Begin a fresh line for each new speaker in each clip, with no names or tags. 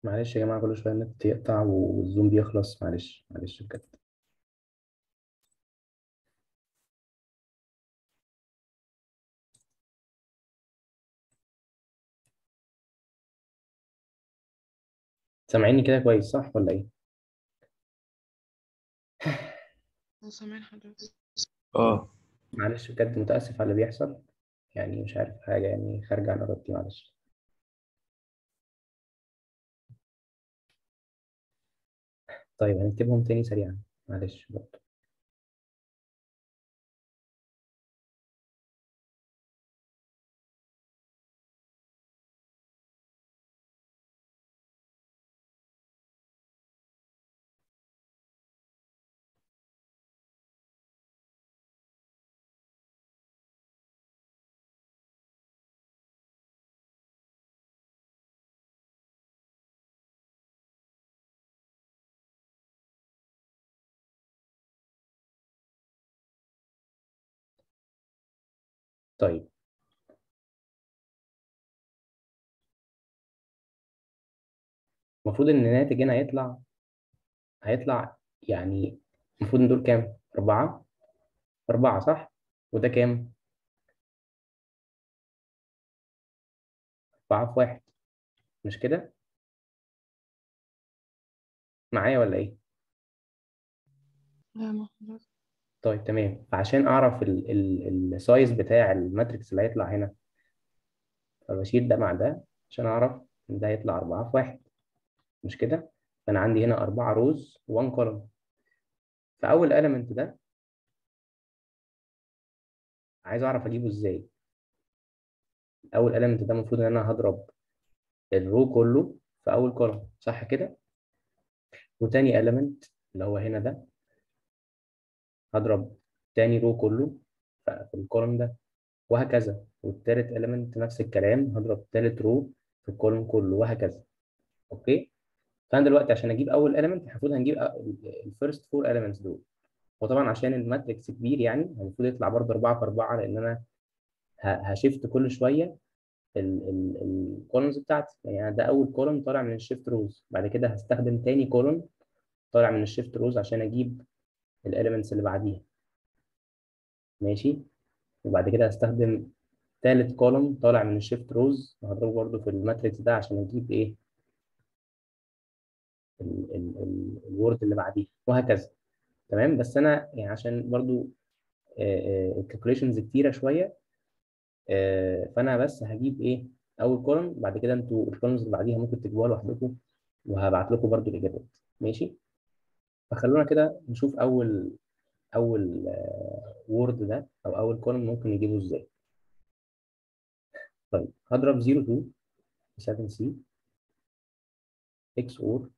معلش يا جماعة كل شوية النت يقطع والزوم بيخلص معلش معلش بجد سامعيني كده كويس صح ولا ايه؟
اه سامعين حضرتك
اه
معلش بجد متأسف على اللي بيحصل يعني مش عارف حاجة يعني خارجة عن إرادتي معلش طيب هنكتبهم تاني سريعا معلش برضه طيب المفروض إن الناتج هنا هيطلع هيطلع يعني المفروض إن دول كام؟ أربعة أربعة صح؟ وده كام؟ أربعة في واحد مش كده؟ معايا ولا إيه؟
لا ما حضرتك
طيب تمام فعشان أعرف ال ال السايز بتاع الماتريكس اللي هيطلع هنا فبشيل ده مع ده عشان أعرف إن ده هيطلع أربعة في واحد مش كده؟ فأنا عندي هنا أربعة روز 1 كولوم فأول element ده عايز أعرف أجيبه إزاي؟ أول element ده المفروض إن أنا هضرب الرو كله في أول كولوم صح كده؟ وتاني element اللي هو هنا ده هضرب تاني رو كله في الكولوم ده وهكذا والتالت element نفس الكلام هضرب تالت رو في الكولوم كله وهكذا اوكي فانا دلوقتي عشان اجيب اول element المفروض هنجيب الفيرست فور elements دول وطبعا عشان الماتريكس كبير يعني المفروض يطلع برضه 4 في 4 لان انا هشيفت كل شويه الكولومز بتاعتي يعني ده اول كولوم طالع من الشيفت روز بعد كده هستخدم تاني كولوم طالع من الشيفت روز عشان اجيب الاليمنتس اللي بعديها ماشي وبعد كده هستخدم تالت كولوم طالع من الشيفت روز وهضربه برضه في الماتريكس ده عشان اجيب ايه الوورد اللي بعديه وهكذا تمام بس انا يعني عشان برضو الكالكوليشنز كتيره شويه آه، فانا بس هجيب ايه اول كولوم بعد كده انتوا الكولومز اللي بعديها ممكن تجيبوها لوحدكم وهبعت لكم برضو الاجابات ماشي فخلونا كده نشوف اول اول وورد ده او اول كولوم ممكن نجيبه ازاي طيب هضرب 0 2 7 سي اكس اور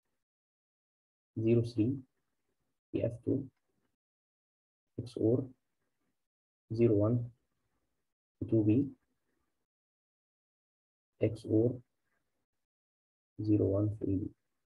0 3 في اف 2 اكس اور 0 1 2b x or 01 3b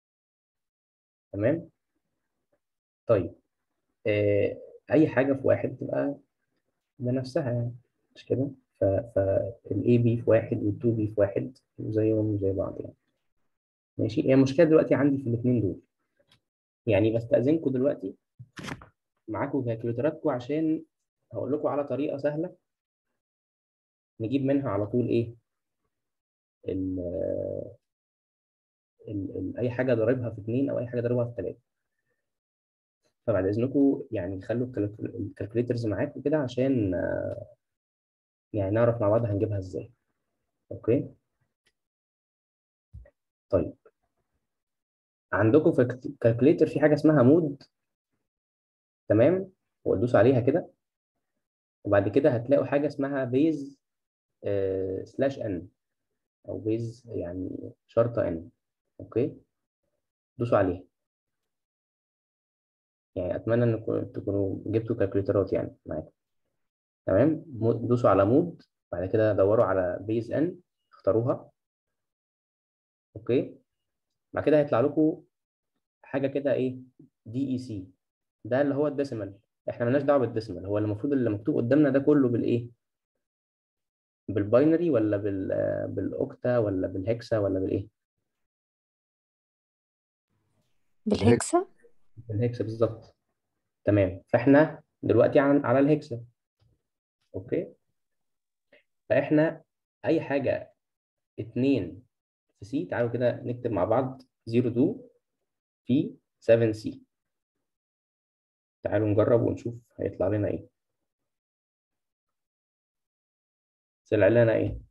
تمام طيب آه اي حاجه في واحد تبقى بنفسها يعني مش كده فالاي بي في واحد والتو بي في واحد زيهم زي بعض يعني ماشي هي المشكله دلوقتي عندي في الاثنين دول يعني بستأذنكم دلوقتي معاكم كالكوليتراتكم عشان هقول لكم على طريقه سهله نجيب منها على طول ايه ال ال ال اي حاجه ضاربها في اثنين او اي حاجه ضاربها في ثلاثه فبعد اذنكم يعني خلوا الكالكوليترز معاكم كده عشان يعني نعرف مع بعض هنجيبها ازاي اوكي طيب عندكم في الكالكوليتر في حاجه اسمها مود تمام وتدوسوا عليها كده وبعد كده هتلاقوا حاجه اسمها بيز سلاش ان او بيز يعني شرطه ان اوكي دوسوا عليها يعني اتمنى انكم تكونوا جبتوا كالكوليترات يعني معاكم تمام دوسوا على مود بعد كده دوروا على بيز ان اختاروها اوكي بعد كده هيطلع لكم حاجه كده ايه دي اي سي ده اللي هو الديسيمال احنا مالناش دعوه بالديسيمال هو المفروض اللي مكتوب قدامنا ده كله بالايه بالباينري ولا بال بالاوكتا ولا بالهكسا ولا بالايه
بالهكسة
الهكسا بالظبط تمام فاحنا دلوقتي على على الهكسا اوكي فاحنا اي حاجه 2 في سي تعالوا كده نكتب مع بعض 02 في 7 سي تعالوا نجرب ونشوف هيطلع لنا ايه طلع لنا ايه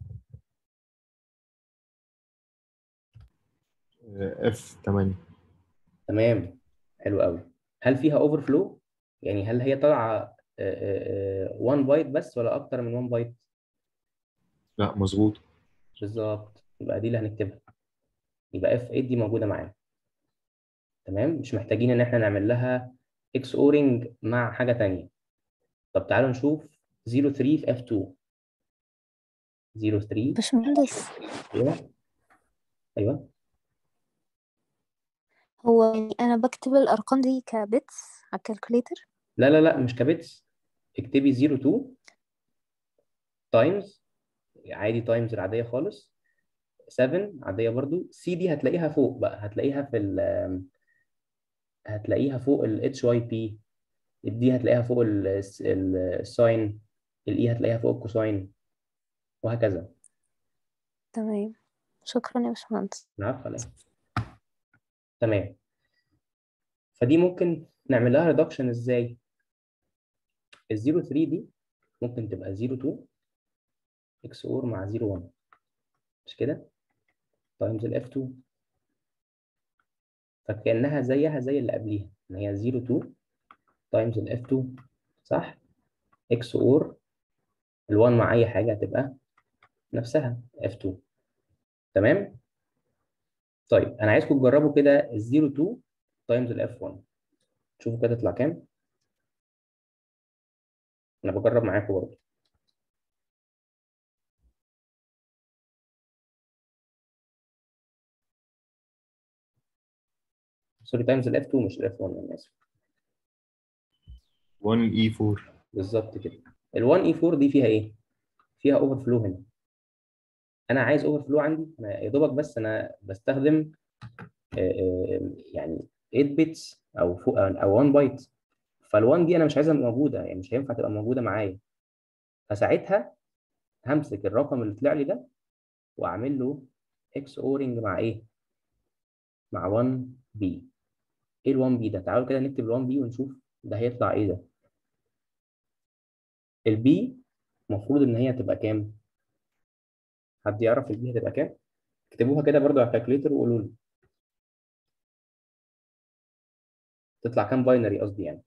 اف 8
تمام حلو قوي هل فيها اوفر فلو يعني هل هي طالعه 1 بايت بس ولا اكتر من 1 بايت
لا مظبوط
بالظبط يبقى دي اللي هنكتبها يبقى اف 8 دي موجوده معانا تمام مش محتاجين ان احنا نعمل لها اكس اورنج مع حاجه تانية طب تعالوا نشوف 03 في اف 2 03
باشمهندس
ايوه ايوه
هو يعني أنا بكتب الأرقام دي كبيتس على الكالكوليتر
لا لا لا مش كبتس اكتبي 02 تايمز عادي تايمز العاديه خالص 7 عاديه برضو سي دي هتلاقيها فوق بقى هتلاقيها في ال هتلاقيها فوق ال اتش واي بي الدي هتلاقيها فوق الساين الاي هتلاقيها فوق الكوساين وهكذا
تمام شكرا يا باشمهندس
عارفه ولا إيه؟ تمام فدي ممكن نعمل لها ريدكشن ازاي ال 03 دي ممكن تبقى 02 اكس اور مع 01 مش كده تايمز ال F2 فكأنها زيها زي اللي قبليها ان هي 02 تايمز ال F2 صح اكس اور ال1 مع اي حاجه هتبقى نفسها F2 تمام طيب انا عايزكم تجربوا كده ال 02 تايمز ال F1 شوفوا كده تطلع كام انا بجرب معاكم برضه سوري تايمز ال F2 مش ال F1 انا اسف
1 اي 4
بالظبط كده ال 1 اي 4 دي فيها ايه؟ فيها اوفر فلو هنا انا عايز اوفر فلو عندي انا يا دوبك بس انا بستخدم آه، آه، يعني 8 بيتس او فوق او 1 بايت فال1 دي انا مش عايزها موجوده يعني مش هينفع تبقى موجوده معايا فساعتها همسك الرقم اللي طلع لي ده واعمل له اكس اورنج مع ايه؟ مع 1 بي ايه ال 1 بي ده؟ تعالوا كده نكتب ال 1 بي ونشوف ده هيطلع ايه ده؟ البي المفروض ان هي تبقى كام؟ حد يعرف البي هتبقى كام؟ اكتبوها كده برضو على الكالكوليتر وقولوا لي تطلع كام باينري قصدي يعني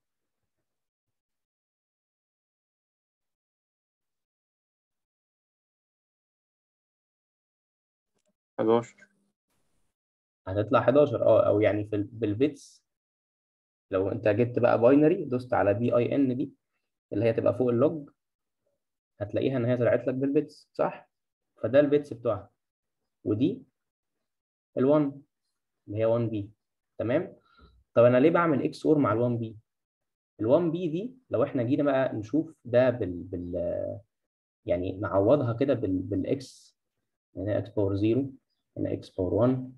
حداشر
هتطلع 11 اه او يعني في ال- بالبيتس لو انت جبت بقى باينري دوست على بي اي ان دي اللي هي تبقى فوق اللوج هتلاقيها ان هي طلعت لك بالبيتس صح فده البيتس بتوعها ودي ال1 اللي هي 1 بي تمام طب انا ليه بعمل اكس اور مع ال1 بي ال1 بي دي لو احنا جينا بقى نشوف ده بال, بال يعني نعوضها كده بال بالاكس هنا اكس باور 0 هنا اكس باور 1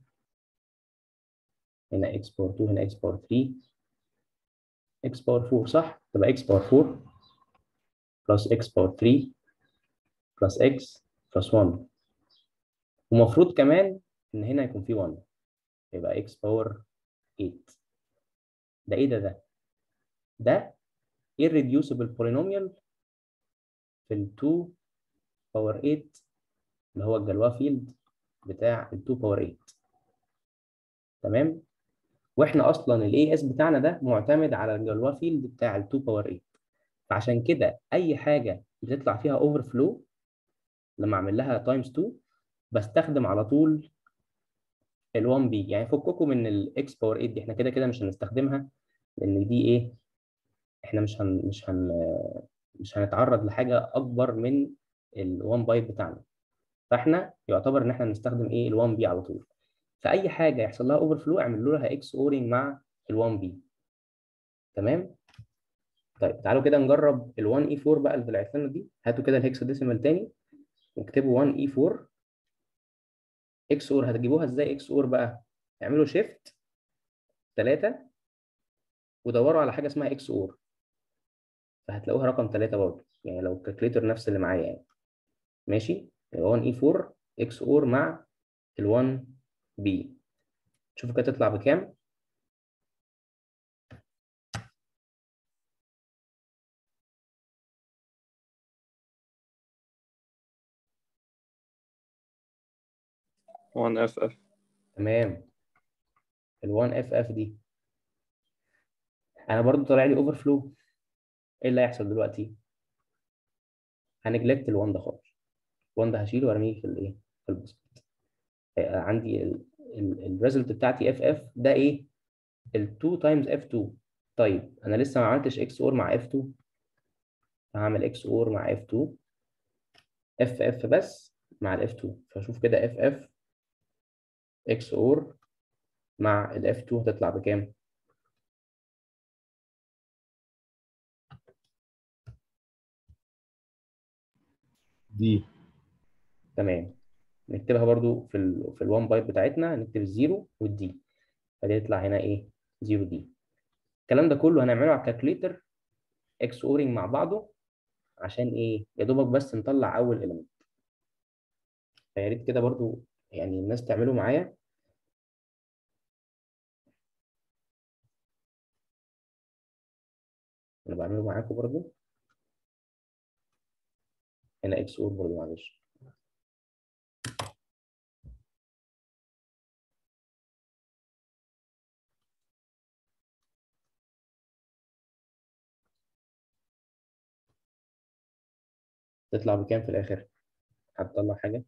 هنا اكس باور 2 هنا اكس باور 3 اكس باور 4 صح تبقى اكس باور 4 بلس اكس باور 3 بلس اكس بلس 1 ومفروض كمان ان هنا يكون في 1 يبقى اكس باور 8 ده ايه ده ده ده irreducible polynomial في ال 2 باور 8 اللي هو الجلوه فيلد بتاع ال 2 باور 8 تمام واحنا اصلا الاي اس بتاعنا ده معتمد على الجلوه فيلد بتاع ال 2 باور 8 فعشان كده اي حاجه بتطلع فيها اوفر فلو لما اعمل لها تايمز 2 بستخدم على طول ال 1 بي يعني فككم من الاكس باور 8 دي احنا كده كده مش هنستخدمها لان دي ايه احنا مش هن مش هن مش هنتعرض لحاجه اكبر من ال 1 بايت بتاعنا فاحنا يعتبر ان احنا نستخدم ايه ال 1 بي على طول فاي حاجه يحصل لها اوفر فلو اعمل لها اكس اورنج مع ال 1 بي تمام طيب تعالوا كده نجرب ال 1 اي 4 بقى اللي طلعت لنا دي هاتوا كده الهكساديسيمال تاني واكتبوا 1 اي 4 اكس اور هتجيبوها ازاي اكس اور بقى اعملوا شيفت 3 ودوروا على حاجه اسمها اكس اور فهتلاقوها رقم 3 برضه يعني لو الكالكوليتر نفس اللي معايا يعني ماشي يبقى 1 اي 4 اكس اور مع ال 1 بي شوفوا كده تطلع بكام
وان اف اف
تمام ال 1 اف اف دي انا برضو طالع لي اوفر فلو ايه اللي هيحصل دلوقتي هنجلكت ال 1 ده خالص ال 1 ده هشيله وارميه في الايه في البسط هيبقى عندي الريزلت بتاعتي اف اف ده ايه ال 2 تايمز اف 2 طيب انا لسه ما عملتش اكس اور مع اف 2 هعمل اكس اور مع اف 2 اف اف بس مع الاف 2 فاشوف كده اف اف اكس اور مع الاف 2 هتطلع بكام
دي
تمام نكتبها برضو في ال في ال1 بايت بتاعتنا نكتب الزيرو والدي فدي يطلع هنا ايه 0 دي الكلام ده كله هنعمله على الكالكوليتر اكس اورنج مع بعضه عشان ايه يا دوبك بس نطلع اول element فيا ريت كده برضو يعني الناس تعمله معايا انا بعمله معاكم برضو هنا اكس اور برضو معلش تطلع بكام في الاخر هتطلع حاجه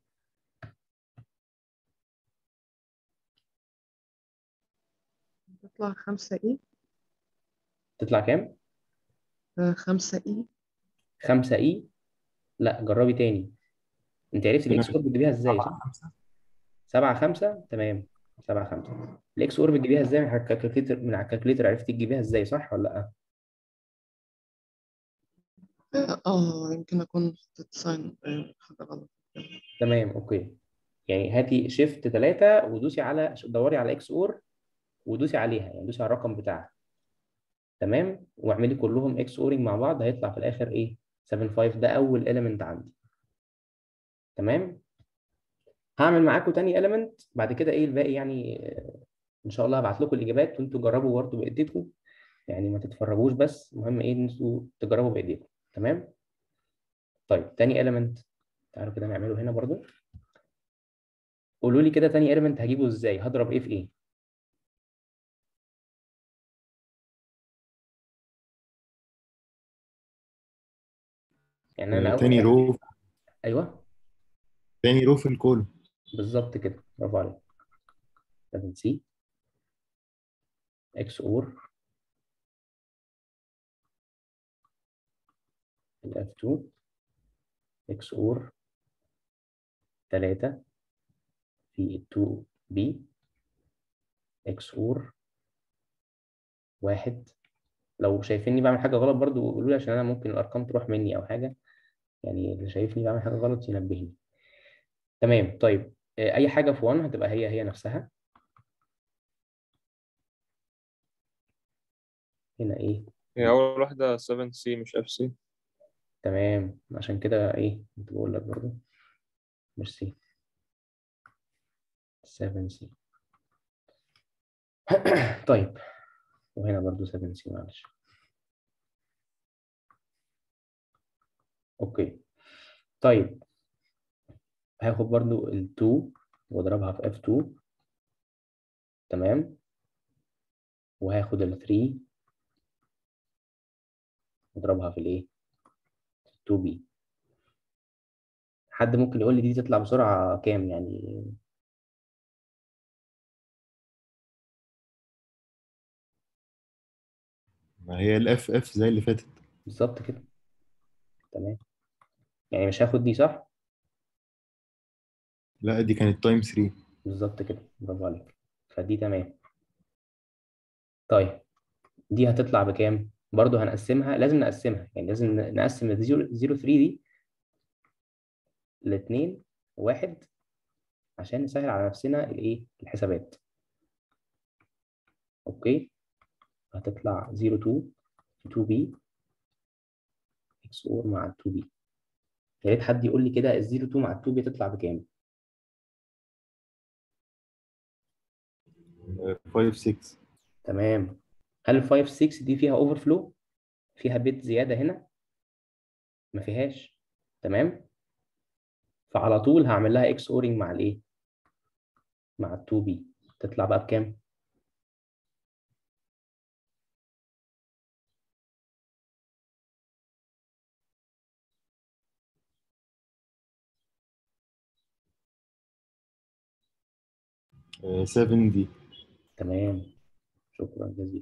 تطلع خمسة إيه
تطلع كام
آه، خمسة إيه
5 اي لا جربي تاني انت عرفتي الاكس اور بتجيبيها ازاي صح 7 5 تمام 7 5 الاكس اور بتجيبيها ازاي من على الكالكوليتر من على الكالكوليتر عرفتي تجيبيها ازاي صح ولا لا
آه آه، يمكن أكون حطيت ساين آه، حاجة غلط
تمام اوكي يعني هاتي شيفت 3 ودوسي على دوري على اكس اور ودوسي عليها يعني دوسي على الرقم بتاعها تمام واعملي كلهم اكس اورنج مع بعض هيطلع في الاخر ايه 7 5 ده اول element عندي تمام هعمل معاكم تاني element بعد كده ايه الباقي يعني آه، ان شاء الله هبعت لكم الاجابات وانتوا جربوا برضه بايديكم يعني ما تتفرجوش بس المهم ايه ان انتوا تجربوا بايديكم تمام طيب تاني element تعالوا كده نعمله هنا برضه قولوا لي كده تاني element هجيبه ازاي هضرب ايه في ايه يعني انا اول
تاني
حاجة-
رو
ايوه
تاني رو في الكولوم
بالظبط كده برافو عليك 7 سي اكس اور الاف 2 اكس اور 3 في ال 2 بي اكس اور واحد لو شايفيني بعمل حاجة غلط برضو قولوا لي عشان أنا ممكن الأرقام تروح مني أو حاجة يعني اللي شايفني بعمل حاجة غلط ينبهني تمام طيب آه، أي حاجة في 1 هتبقى هي هي نفسها هنا إيه
هي أول واحدة 7 سي مش اف سي
تمام عشان كده إيه كنت بقول لك برضو مش سي 7 سي طيب وهنا برضو 7 سي معلش اوكي طيب هاخد برضو ال 2 واضربها في F2 تمام وهاخد ال 3 واضربها في الايه 2B حد ممكن يقول لي دي تطلع بسرعة كام يعني
ما هي الاف اف زي اللي فاتت
بالظبط كده تمام يعني مش هاخد دي صح
لا دي كانت تايم 3
بالظبط كده برافو عليك فدي تمام طيب دي هتطلع بكام برضو هنقسمها لازم نقسمها يعني لازم نقسم ال 0 3 دي لاثنين واحد عشان نسهل على نفسنا الايه الحسابات اوكي هتطلع 0 2 2 بي اكس اور مع 2 بي يا ريت حد يقول لي كده ال 0 2 مع 2 بي تطلع بكام
5 6
تمام هل ال 5 6 دي فيها اوفر فلو فيها بيت زياده هنا ما فيهاش تمام فعلى طول هعمل لها اكس اورنج مع الايه مع ال 2 بي تطلع بقى بكام
آه، 7 دي
تمام شكرا جزيلا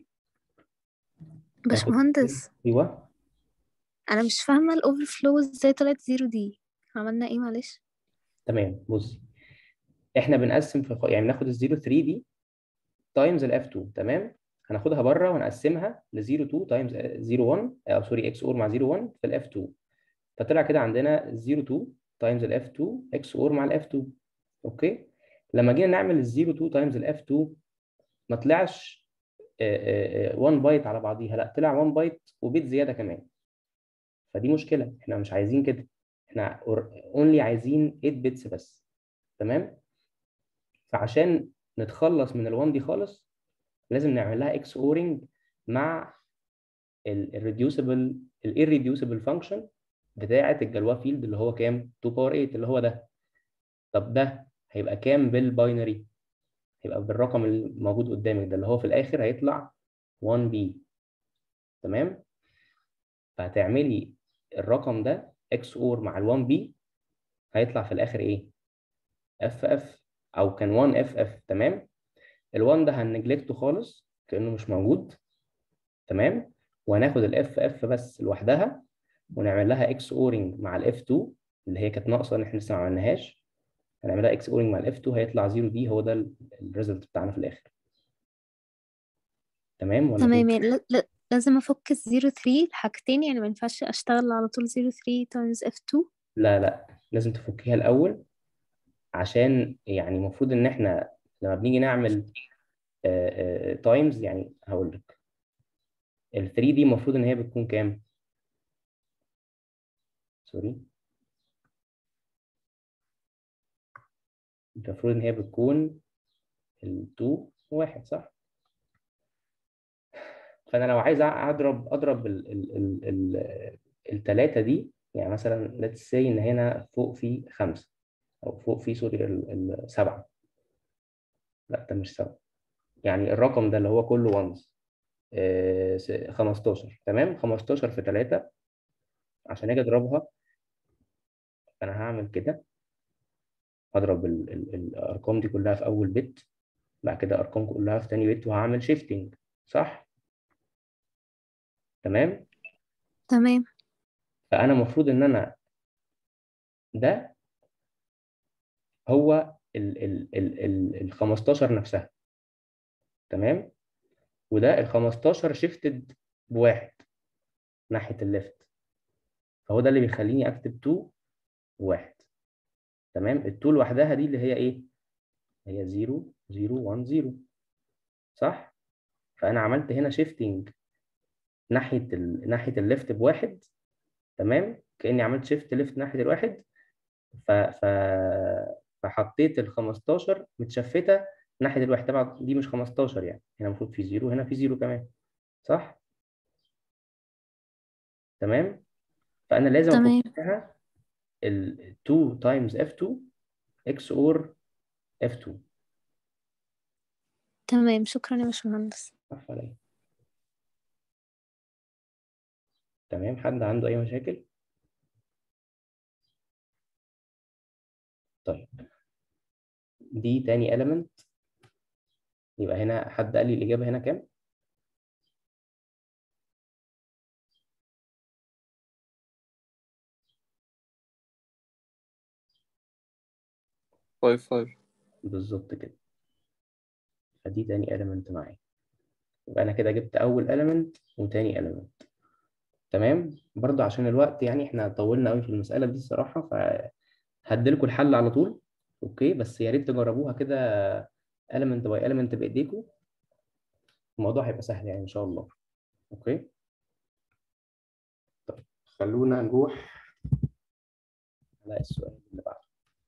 باشمهندس
ايوه
انا مش فاهمه الاوفر فلو ازاي طلعت زيرو دي عملنا ايه معلش
تمام بصي احنا بنقسم في الخ- يعني بناخد الزيرو 3 دي تايمز الاف 2 تمام هناخدها بره ونقسمها ل 0 2 تايمز 0 1 او سوري اكس اور مع 0 1 في الاف 2 فطلع كده عندنا 0 2 تايمز الاف 2 اكس اور مع الاف 2 اوكي لما جينا نعمل ال 0 2 تايمز الاف 2 ما طلعش 1 بايت على بعضيها لا طلع 1 بايت وبيت زياده كمان فدي مشكله احنا مش عايزين كده احنا اونلي عايزين 8 بيتس بس تمام فعشان نتخلص من ال1 دي خالص لازم نعمل لها اكس اورنج مع الريديوسبل الirreducible فانكشن بتاعه الجلوه فيلد اللي هو كام 2 باور 8 اللي هو ده طب ده هيبقى كام بالباينري هيبقى بالرقم الموجود قدامك ده اللي هو في الاخر هيطلع 1b تمام فهتعملي الرقم ده اكس اور مع ال1b هيطلع في الاخر ايه اف اف او كان 1 اف اف تمام ال1 ده هنجلكته خالص كانه مش موجود تمام وهناخد الاف اف بس لوحدها ونعمل لها اكس اورنج مع الاف 2 اللي هي كانت ناقصه ان احنا لسه ما عملناهاش هنعملها اكس اورنج مع الاف 2 هيطلع 0 دي هو ده الريزلت بتاعنا في الاخر تمام ولا
تمام
في-
يعني ل- ل- لازم افك الزيرو ثري لحاجتين يعني ما ينفعش اشتغل على طول زيرو ثري تايمز اف 2
لا لا لازم تفكيها الاول عشان يعني المفروض ان احنا لما بنيجي نعمل تايمز يعني هقول لك ال 3 دي المفروض ان هي بتكون كام سوري المفروض ان هي بتكون ال 2 واحد صح فانا لو عايز اضرب اضرب ال ال ال ال التلاتة دي يعني مثلا let's say ان هنا فوق في خمسة او فوق في سوري ال- السبعة لا ده مش سبعة يعني الرقم ده اللي هو كله ones آه، س- 15 تمام 15 في 3 عشان اجي اضربها انا هعمل كده هضرب ال ال الارقام دي كلها في اول بت بعد كده ارقام كلها في تاني بت وهعمل شيفتنج صح تمام
تمام
فانا المفروض ان انا ده هو ال ال ال ال ال 15 نفسها تمام وده ال 15 شيفتد بواحد ناحيه الليفت فهو ده اللي بيخليني اكتب 2 1 تمام ال 2 لوحدها دي اللي هي ايه هي 0 0 1 0 صح فانا عملت هنا شيفتنج ناحيه ال... ناحيه الليفت بواحد تمام كاني عملت شيفت ليفت ناحيه الواحد ف... ف... فحطيت ال 15 متشفته ناحيه الواحد طبعا دي مش 15 يعني هنا المفروض في زيرو هنا في زيرو كمان صح تمام فانا لازم
تمام.
افكها ال 2 تايمز f2 x اور f2
تمام شكرا يا باشمهندس
عفوا عليا تمام حد عنده اي مشاكل طيب دي تاني element يبقى هنا حد قال لي الإجابة هنا كام؟
فايف فايف
بالظبط كده فدي تاني element معايا يبقى أنا كده جبت أول element وتاني element تمام برضه عشان الوقت يعني احنا طولنا قوي في المسألة دي الصراحة فهديلكوا الحل على طول اوكي بس يا ريت تجربوها كده element by element بإيديكوا الموضوع هيبقى سهل يعني ان شاء الله اوكي طيب خلونا نروح على السؤال اللي بعده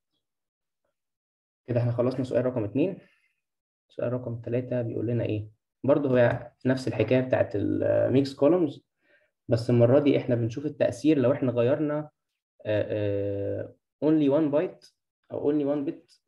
كده احنا خلصنا سؤال رقم اتنين سؤال رقم ثلاثة بيقول لنا ايه برضه هي نفس الحكاية بتاعت الميكس كولومز بس المرة دي احنا بنشوف التأثير لو احنا غيرنا آه، آه، only one byte او only one bit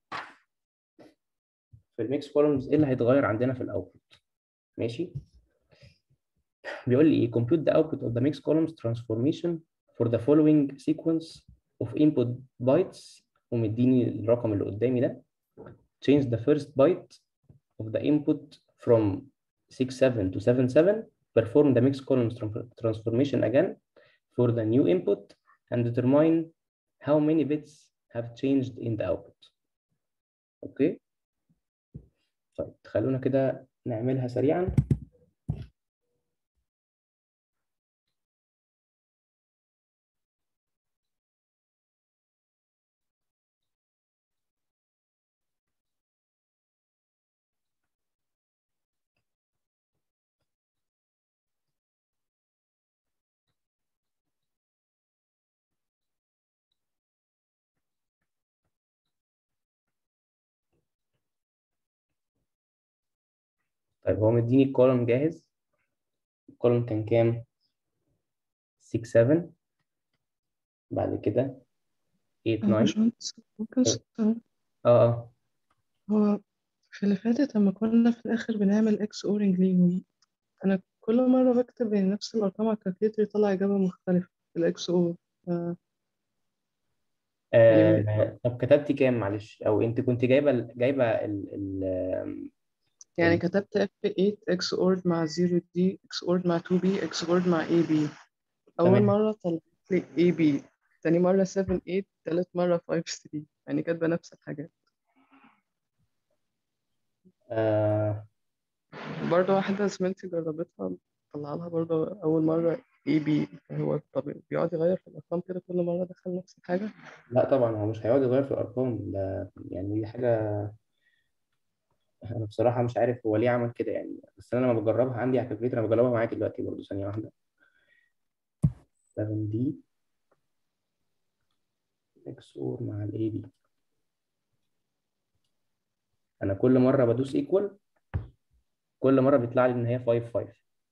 في الميكس كولومز ايه اللي هيتغير عندنا في الاوتبوت ماشي بيقول لي ايه compute the output of the mix columns transformation for the following sequence of input bytes ومديني الرقم اللي قدامي ده change the first byte of the input from 67 to 77 perform the mix columns tran- transformation again for the new input and determine how many bits have changed in the output اوكي طيب خلونا كده نعملها سريعا طيب هو مديني الكولوم جاهز الكولوم كان كام 6 7 بعد كده 8
أنا
9
باشمهندس ممكن
طيب.
سؤال
اه اه
هو في اللي فاتت لما كنا في الآخر بنعمل إكس أورنج ليهم أنا كل مرة بكتب يعني نفس الأرقام على الكالكوليتر يطلع إجابة مختلفة في الإكس أور يعني
آه، طب كتبتي كام معلش او انت كنت جايبه ال- جايبه ال ال
يعني
ال-
كتبت اف 8 اكس اورد مع 0 دي اكس اورد مع 2 بي اكس اورد مع اي بي اول
تمام.
مره طلعت لي اي بي تاني مره 7 8 تالت مره 5 3 يعني كاتبه نفس الحاجات
آه
برضه واحده زميلتي جربتها طلع لها برضه اول مره اي بي هو طب بيقعد يغير في الارقام كده كل مره دخل نفس الحاجه
لا طبعا هو مش هيقعد يغير في الارقام ده يعني دي حاجه انا بصراحه مش عارف هو ليه عمل كده يعني بس انا لما بجربها عندي على الكالكوليتر انا بجربها معاكي دلوقتي برضه ثانيه واحده 7 دي اكس اور مع الاي بي انا كل مره بدوس ايكوال كل مره بيطلع لي ان هي 5 5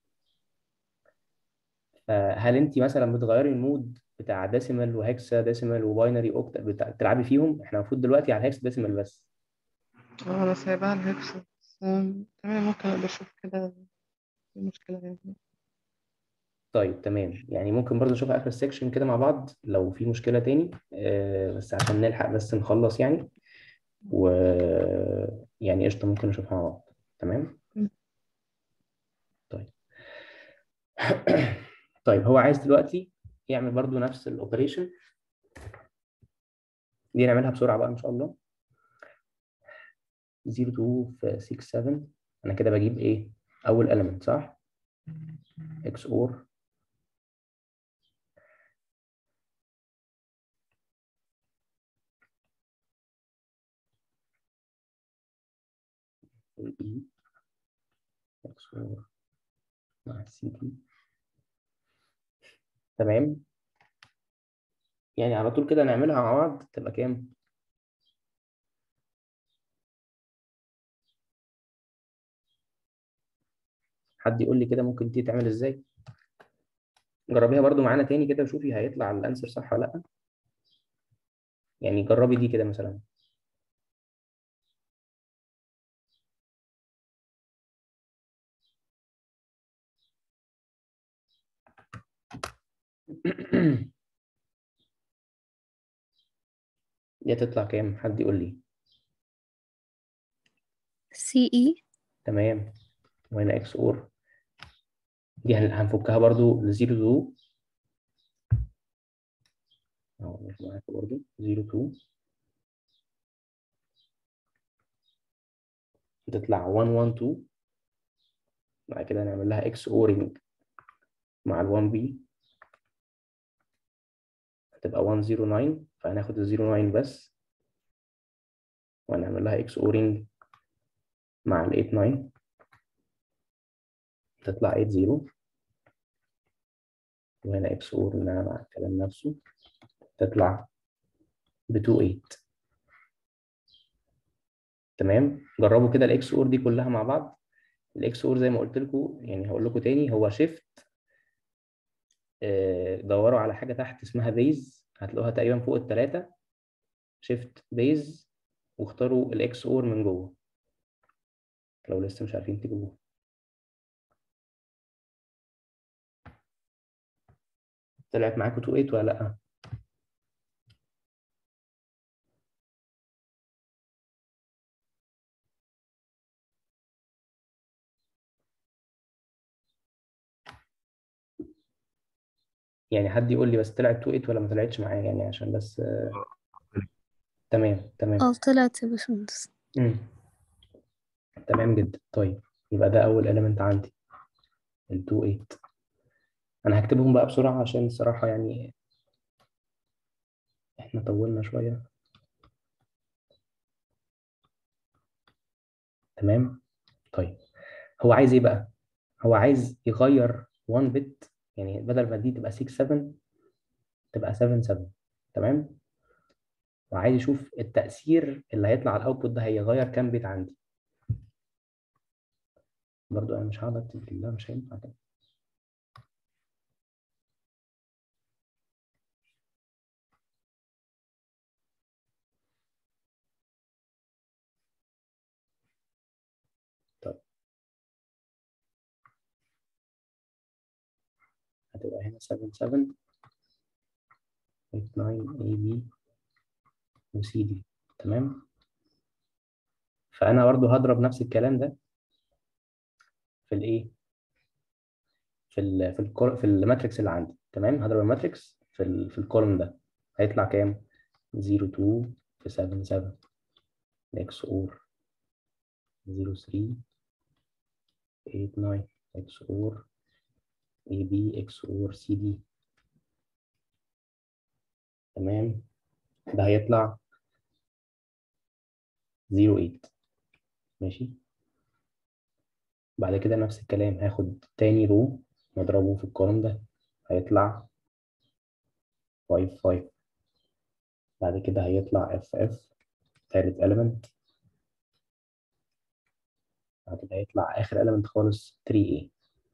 فهل انت مثلا بتغيري المود بتاع ديسيمال وهكسا ديسيمال وباينري اوكتا بتاع بتلعبي فيهم احنا المفروض دلوقتي على الهكس ديسيمال بس
اه انا سايباها الهكس بس آم، تمام ممكن ابقى اشوف كده إيه المشكله يعني
طيب تمام يعني ممكن برضه نشوف اخر السكشن كده مع بعض لو في مشكله تاني آه بس عشان نلحق بس نخلص يعني و يعني قشطه ممكن نشوفها مع بعض تمام
مم.
طيب طيب هو عايز دلوقتي يعمل برضه نفس الاوبريشن دي نعملها بسرعه بقى ان شاء الله 0 2 في 6 7 انا كده بجيب ايه اول element صح اكس اور اي اكس اور مع السي دي تمام يعني على طول كده نعملها مع بعض تبقى كام حد يقول لي كده ممكن دي تعمل ازاي جربيها برضو معانا تاني كده وشوفي هيطلع الانسر صح ولا لا يعني جربي دي كده مثلا دي هتطلع كام حد يقول لي
سي اي
تمام وهنا اكس اور دي هن- هنفكها برضو لزيرو تو اهو مش معاكم برضو زيرو تو تطلع 1 1 2 بعد كده نعمل لها اكس اورنج مع ال 1 بي هتبقى 1 0 9 فهناخد ال 0 9 بس وهنعمل لها اكس اورنج مع ال 8 9 تطلع 8 0 وهنا اكس اور ان انا مع الكلام نفسه تطلع ب 2 8 تمام جربوا كده الاكس اور دي كلها مع بعض الاكس اور زي ما قلت لكم يعني هقول لكم تاني هو شيفت دوروا على حاجه تحت اسمها بيز هتلاقوها تقريبا فوق الثلاثه شيفت بيز واختاروا الاكس اور من جوه لو لسه مش عارفين تجيبوها طلعت معاكم 2 8 ولا لا يعني حد يقول لي بس طلعت 2 8 ولا ما طلعتش معايا يعني عشان بس آه، تمام تمام
اه طلعت يا باشمهندس
امم تمام جدا طيب يبقى ده اول element عندي ال 2 8 انا هكتبهم بقى بسرعة عشان الصراحة يعني احنا طولنا شوية تمام طيب هو عايز ايه بقى هو عايز يغير 1 بت يعني بدل ما دي تبقى 6 7 تبقى 7 7 تمام وعايز يشوف التأثير اللي هيطلع على الاوتبوت ده هيغير كام بيت عندي برضو انا مش هقعد اكتب بالله مش هينفع كده طيب هتبقى هنا 7 7 8 9 A B و C D تمام فانا برضو هضرب نفس الكلام ده في الايه في ال في ال في الماتريكس اللي عندي تمام هضرب الماتريكس في ال في الكولوم ده هيطلع كام 0 2 في 7 7 اكس اور 0 3 8 9 اكس اور اي بي اكس اور سي دي تمام ده هيطلع 0 8 ماشي بعد كده نفس الكلام هاخد تاني رو واضربه في الكولوم ده هيطلع 5 5 بعد كده هيطلع اف اف تالت element بعد كده هيطلع اخر element خالص 3a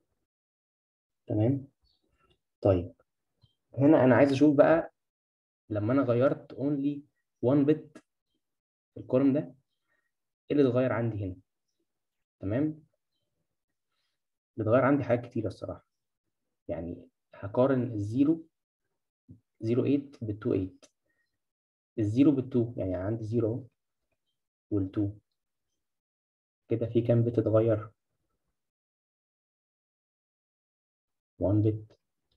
تمام طيب هنا انا عايز اشوف بقى لما انا غيرت only 1 bit في الكولوم ده ايه اللي اتغير عندي هنا تمام اللي اتغير عندي حاجات كتيرة الصراحة يعني هقارن الزيرو 08 بال 28 الزيرو بال 2 يعني عندي زيرو وال 2 كده في كام بت اتغير 1 بت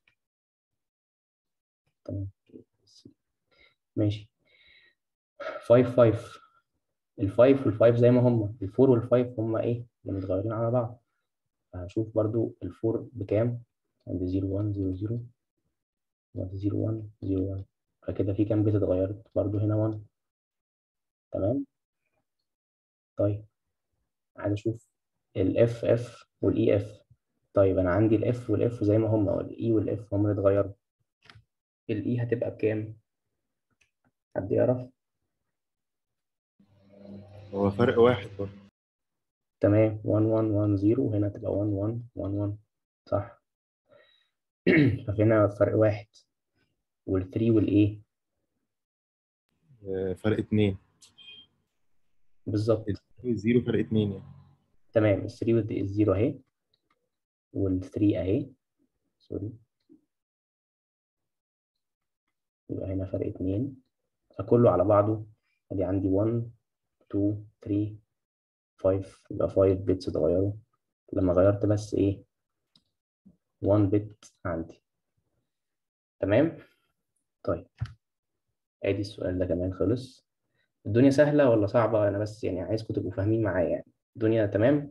تمام ماشي 5 5 الفايف والفايف زي ما هم الفور والفايف هم ايه اللي متغيرين على بعض هشوف برضو الفور بكام عندي 0 1 0 0 وعندي 0 1 0 1 فكده في كام بت اتغيرت برضو هنا 1 تمام طيب عايز اشوف الاف اف والاي اف طيب انا عندي الاف والاف زي ما هم والاي والاف هم اللي اتغيروا الاي هتبقى بكام حد يعرف
هو فرق واحد برضه
تمام 1 1 1 0 وهنا تبقى 1 1 1 1 صح فهنا فرق واحد وال3 والايه
آه، فرق اتنين
بالظبط
زيرو فرق اتنين يعني
تمام ال 3 والزيرو اهي وال3 اهي سوري يبقى هنا فرق اتنين فكله على بعضه ادي عندي 1 2 3 5 يبقى 5 بيتس اتغيروا لما غيرت بس ايه 1 بت عندي تمام طيب ادي السؤال ده كمان خلص الدنيا سهلة ولا صعبة انا بس يعني عايزكم تبقوا فاهمين معايا يعني الدنيا تمام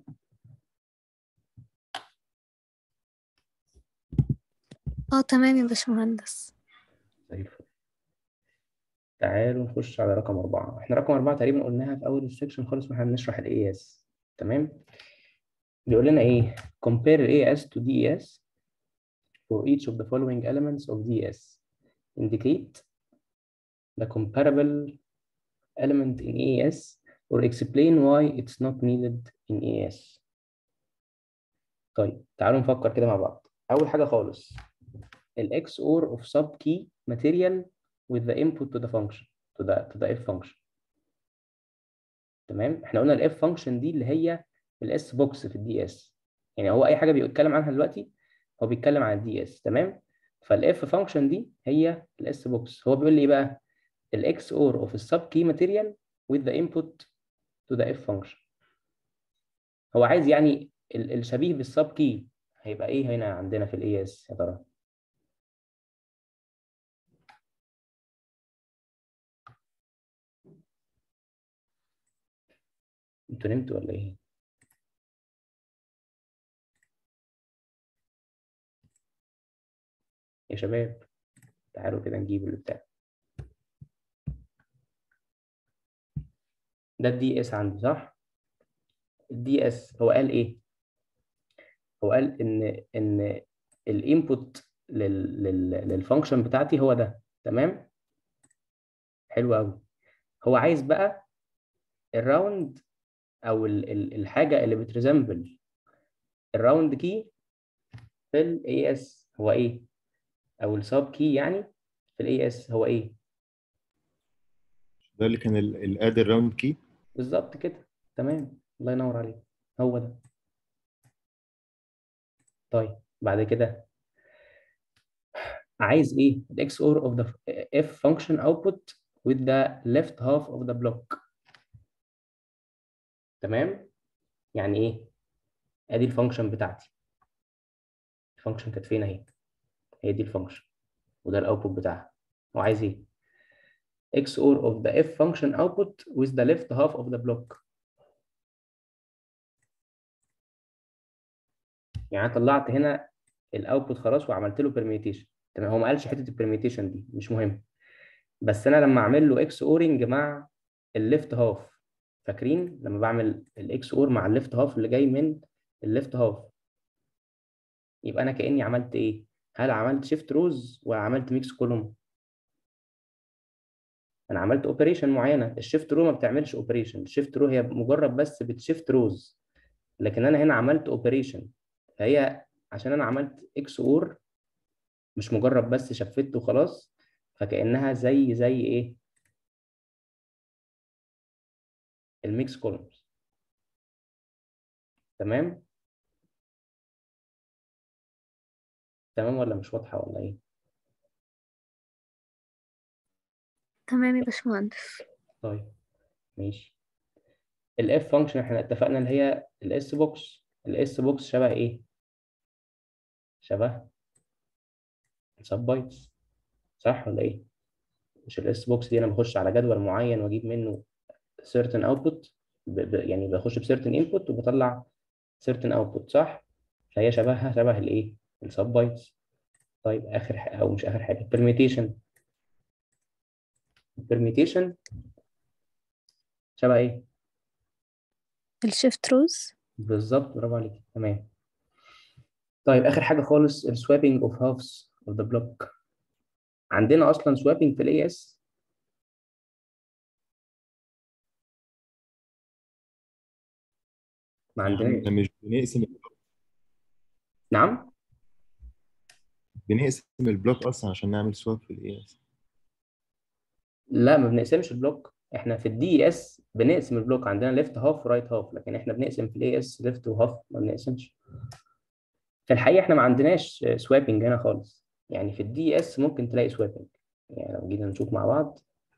اه تمام يا باشمهندس
زي الفل تعالوا نخش على رقم أربعة احنا رقم أربعة تقريبا قلناها في أول السكشن خالص واحنا بنشرح القياس تمام بيقول لنا ايه compare AS to DES for each of the following elements of DES indicate the comparable element in AES or explain why it's not needed in AES طيب تعالوا نفكر كده مع بعض أول حاجة خالص ال XOR of sub key material with the input to the function to the to the if function تمام احنا قلنا ال if function دي اللي هي الاس بوكس في الدي اس يعني هو اي حاجه بيتكلم عنها دلوقتي هو بيتكلم عن الدي اس تمام فالاف فانكشن دي هي الاس بوكس هو بيقول لي ايه بقى الاكس اور اوف السب كي ماتيريال with the input to the if function هو عايز يعني ال- الشبيه بالسب كي هيبقى ايه هنا عندنا في الاي اس يا ترى انتوا نمتوا ولا ايه يا شباب تعالوا كده نجيب البتاع ده الدي اس عندي صح الدي اس هو قال ايه هو قال ان ان الانبوت لل لل للفانكشن بتاعتي هو ده تمام حلو قوي هو عايز بقى الراوند او ال ال الحاجه اللي بتريزمبل الراوند كي في الاي اس هو ايه او السب كي يعني في الاي اس هو ايه
ده اللي كان الاد الراوند كي
بالظبط كده تمام الله ينور عليك هو ده طيب بعد كده عايز ايه ال XOR of the f function output with the left half of the block تمام يعني ايه ادي الفانكشن بتاعتي الفانكشن كانت فين اهي هي دي الفانكشن وده الاوتبوت بتاعها هو عايز ايه XOR of the f function output with the left half of the block يعني انا طلعت هنا الاوتبوت خلاص وعملت له permutation تمام هو ما قالش حته البرميتيشن دي مش مهم بس انا لما اعمل له اكس اورنج مع الليفت هاف فاكرين لما بعمل الاكس اور مع الليفت هاف اللي جاي من الليفت هاف يبقى انا كاني عملت ايه هل عملت شيفت روز ولا عملت ميكس كولوم انا عملت اوبريشن معينه الشيفت رو ما بتعملش اوبريشن الشيفت رو هي مجرد بس بتشيفت روز لكن انا هنا عملت اوبريشن فهي عشان انا عملت اكس اور مش مجرد بس شفت وخلاص فكانها زي زي ايه الميكس كولومز تمام تمام ولا مش واضحه ولا ايه
تمام يا باشمهندس
طيب ماشي الاف فانكشن احنا اتفقنا اللي هي الاس بوكس الاس بوكس شبه ايه شبه السب بايتس صح ولا ايه مش الاس بوكس دي انا بخش على جدول معين واجيب منه certain output ب ب يعني بخش ب certain input وبطلع certain output صح فهي شبهها شبه الايه السب بايتس طيب اخر حاجه او مش اخر حاجه permutation permutation شبه ايه
الشيفت روز
بالظبط برافو عليك تمام طيب اخر حاجه خالص السوابنج اوف هافز اوف ذا بلوك عندنا اصلا سوابنج في الاي اس ما عندناش
احنا مش بنقسم
نعم
بنقسم البلوك اصلا عشان نعمل سواب في الاي اس
لا ما بنقسمش البلوك احنا في الدي اس بنقسم البلوك عندنا ليفت هاف ورايت هاف لكن احنا بنقسم في الاي اس ليفت وهاف ما بنقسمش في الحقيقه احنا ما عندناش سوابنج هنا خالص يعني في الدي اس ممكن تلاقي سوابنج يعني لو جينا نشوف مع بعض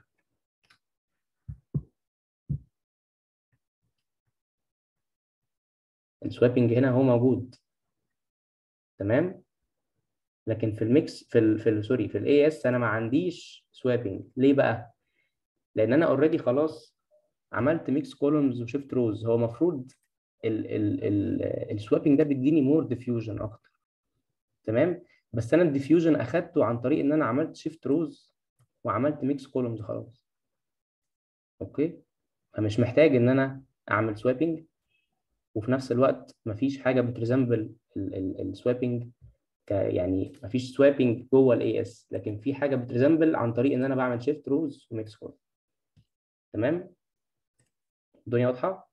السوابنج هنا هو موجود تمام لكن في الميكس في ال في ال سوري في الاي اس انا ما عنديش سوابنج ليه بقى لان انا اوريدي خلاص عملت ميكس كولومز وشيفت روز هو المفروض ال ال ال السوابنج ده بيديني مور ديفيوجن اكتر تمام بس انا الديفيوجن اخدته عن طريق ان انا عملت شيفت روز وعملت ميكس كولومز خلاص اوكي فمش محتاج ان انا اعمل سوابنج وفي نفس الوقت مفيش حاجه بتريزمبل السوابنج يعني مفيش سوابنج جوه الاي اس لكن في حاجه بتريزمبل عن طريق ان انا بعمل شيفت روز وميكس فور تمام الدنيا واضحه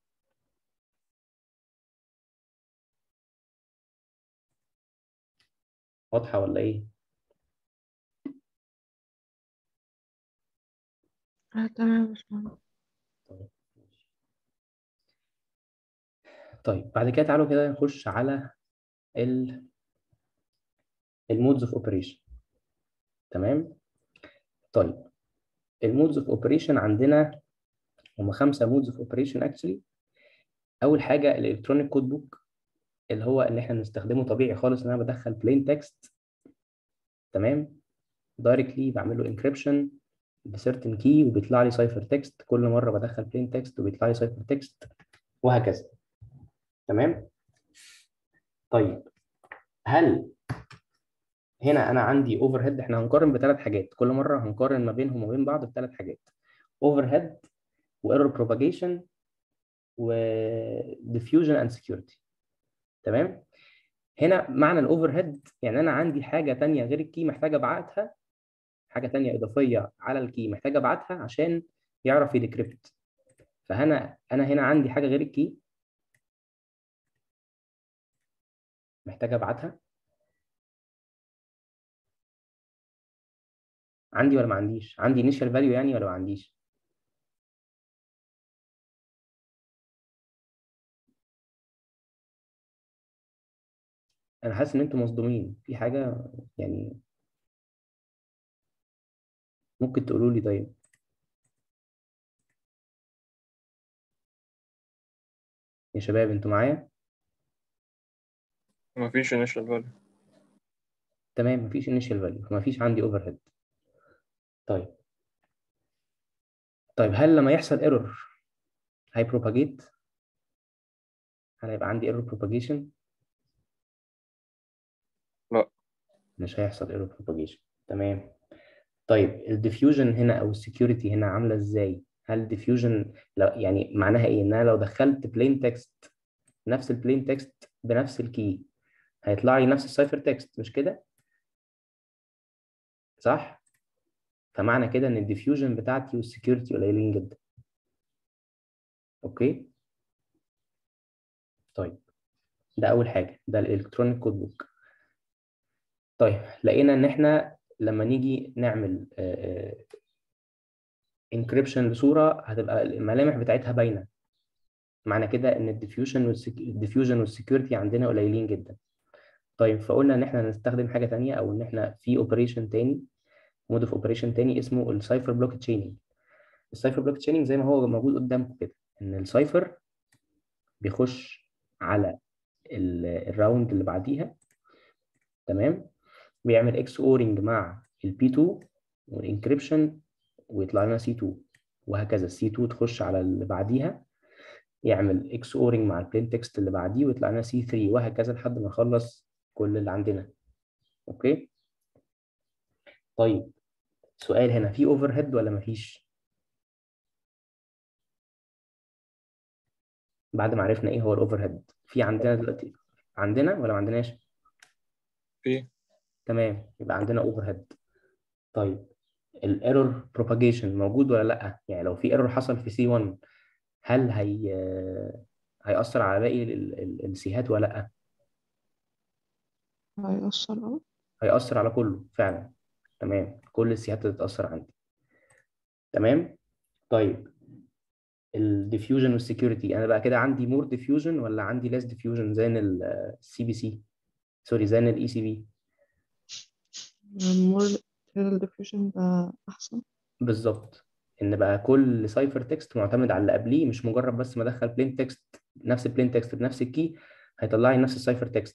واضحه ولا ايه
اه تمام يا باشمهندس
طيب بعد كده تعالوا كده نخش على ال المودز اوف اوبريشن تمام طيب المودز اوف اوبريشن عندنا هم خمسه مودز اوف اوبريشن اكشلي اول حاجه الالكترونيك كود بوك اللي هو ان احنا بنستخدمه طبيعي خالص ان انا بدخل بلين تكست تمام دايركتلي بعمل له انكريبشن بسيرتن كي وبيطلع لي سايفر تكست كل مره بدخل بلين تكست وبيطلع لي سايفر تكست وهكذا تمام طيب هل هنا انا عندي اوفر هيد احنا هنقارن بثلاث حاجات كل مره هنقارن ما بينهم وما بين بعض بثلاث حاجات اوفر هيد وايرور بروباجيشن وديفيوجن اند سكيورتي تمام هنا معنى الاوفر هيد يعني انا عندي حاجه ثانيه غير الكي محتاج ابعتها حاجه ثانيه اضافيه على الكي محتاج ابعتها عشان يعرف يديكريبت فهنا انا هنا عندي حاجه غير الكي محتاج ابعتها عندي ولا ما عنديش عندي initial value يعني ولا ما عنديش انا حاسس ان انتوا مصدومين في حاجه يعني ممكن تقولوا لي طيب يا شباب انتوا معايا
مفيش initial value
تمام مفيش initial value مفيش عندي overhead طيب طيب هل لما يحصل error هيبروباجيت هل هيبقى عندي error propagation
لا.
مش هيحصل error propagation تمام طيب الديفيوجن هنا او السكيورتي هنا عامله ازاي هل الديفيوجن يعني معناها ايه ان انا لو دخلت بلين تكست نفس البلين تكست بنفس الكي هيطلع لي نفس السايفر تكست مش كده صح فمعنى كده ان الديفيوجن بتاعتي والسكيورتي قليلين جدا اوكي طيب ده اول حاجه ده الالكترونيك كود بوك طيب لقينا ان احنا لما نيجي نعمل انكريبشن لصوره هتبقى الملامح بتاعتها باينه معنى كده ان الديفيوجن والديفيوجن والسكيورتي عندنا قليلين جدا طيب فقلنا ان احنا هنستخدم حاجه ثانيه او ان احنا في اوبريشن تاني مود اوف اوبريشن تاني اسمه السايفر بلوك تشيننج السايفر بلوك تشيننج زي ما هو موجود قدامكم كده ان السايفر بيخش على الراوند اللي بعديها تمام بيعمل اكس اورنج مع البي 2 والانكريبشن ويطلع لنا سي 2 وهكذا السي 2 تخش على اللي بعديها يعمل اكس اورنج مع البلين تكست اللي بعديه ويطلع لنا سي 3 وهكذا لحد ما نخلص كل اللي عندنا اوكي طيب سؤال هنا في اوفر هيد ولا مفيش بعد ما عرفنا ايه هو الاوفر هيد في عندنا دلوقتي عندنا ولا ما عندناش
في
تمام يبقى عندنا اوفر هيد طيب الايرور بروباجيشن موجود ولا لا يعني لو في ايرور حصل في سي 1 هل هي هيأثر على باقي السيهات ولا لا
هيأثر اه
هيأثر على كله فعلا تمام كل السيهات هتتأثر عندي تمام طيب الديفيوجن والسكيورتي انا بقى كده عندي مور ديفيوجن ولا عندي ليس ديفيوجن زي السي بي سي سوري زي الاي سي بي
مور الديفيوجن ده أحسن
بالظبط ان بقى كل سايفر تكست معتمد على اللي قبليه مش مجرد بس ما ادخل بلين تكست نفس البلين تكست بنفس الكي هيطلع لي نفس السايفر تكست